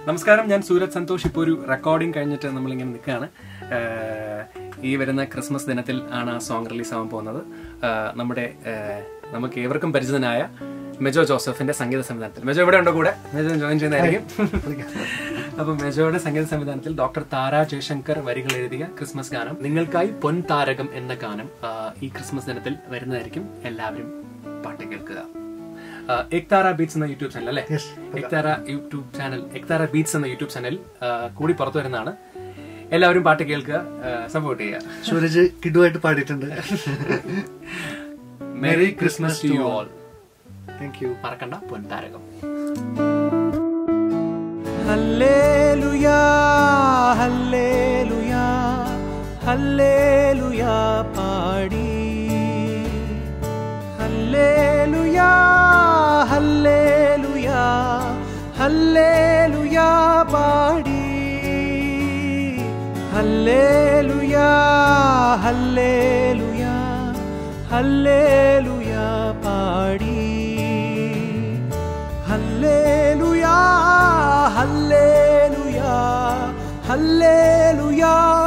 നമസ്കാരം ഞാൻ സൂരജ് സന്തോഷ് ഇപ്പോൾ ഒരു റെക്കോർഡിംഗ് കഴിഞ്ഞിട്ട് നമ്മളിങ്ങനെ നിൽക്കുകയാണ് ഏഹ് ഈ വരുന്ന ക്രിസ്മസ് ദിനത്തിൽ ആണ് ആ സോങ് റിലീസ് ആവാൻ പോകുന്നത് ഏഹ് നമ്മുടെ ഏഹ് നമുക്ക് ഏവർക്കും പരിചിതനായ മെജോ ജോസഫിന്റെ സംഗീത സംവിധാനത്തിൽ മെജോ ഇവിടെ ഉണ്ടോ കൂടെ മെജോ ജോയിൻ ചെയ്യുന്നതായിരിക്കും അപ്പം മെജോയുടെ സംഗീത സംവിധാനത്തിൽ ഡോക്ടർ താര ജയശങ്കർ വരികൾ എഴുതിയ ക്രിസ്മസ് ഗാനം നിങ്ങൾക്കായി പൊൻ താരകം എന്ന ഗാനം ആഹ് ഈ ക്രിസ്മസ് ദിനത്തിൽ വരുന്നതായിരിക്കും എല്ലാവരും പാട്ട് കേൾക്കുക ആഹ് എക്താര ബീറ്റ്സ് എന്ന യൂട്യൂബ് ചാനൽ അല്ലേ Yes. Ektara YouTube channel Ektara beats എന്ന യൂട്യൂബ് ചാനൽ ആഹ് കൂടി പുറത്തു വരുന്നതാണ് എല്ലാവരും പാട്ട് കേൾക്കുക സപ്പോർട്ട് ചെയ്യുക സൂരജ് കിഡുവായിട്ട് പാടിയിട്ടുണ്ട് merry Christmas to you all thank you മറക്കണ്ട പൊൻതാരകം ഹല്ലേലൂയാ ഹല്ലേലൂയാ ഹല്ലേലൂയാ പാടി ഹല്ലേലൂയാ ഹല്ലേലൂയാ ഹല്ലേലൂയാ പാടി ഹല്ലേലൂയാ ഹല്ലേലൂയാ ഹല്ലേലൂയാ പാടി ഹല്ലേലൂയാ ഹല്ലേലൂയാ ഹല്ലേലൂയാ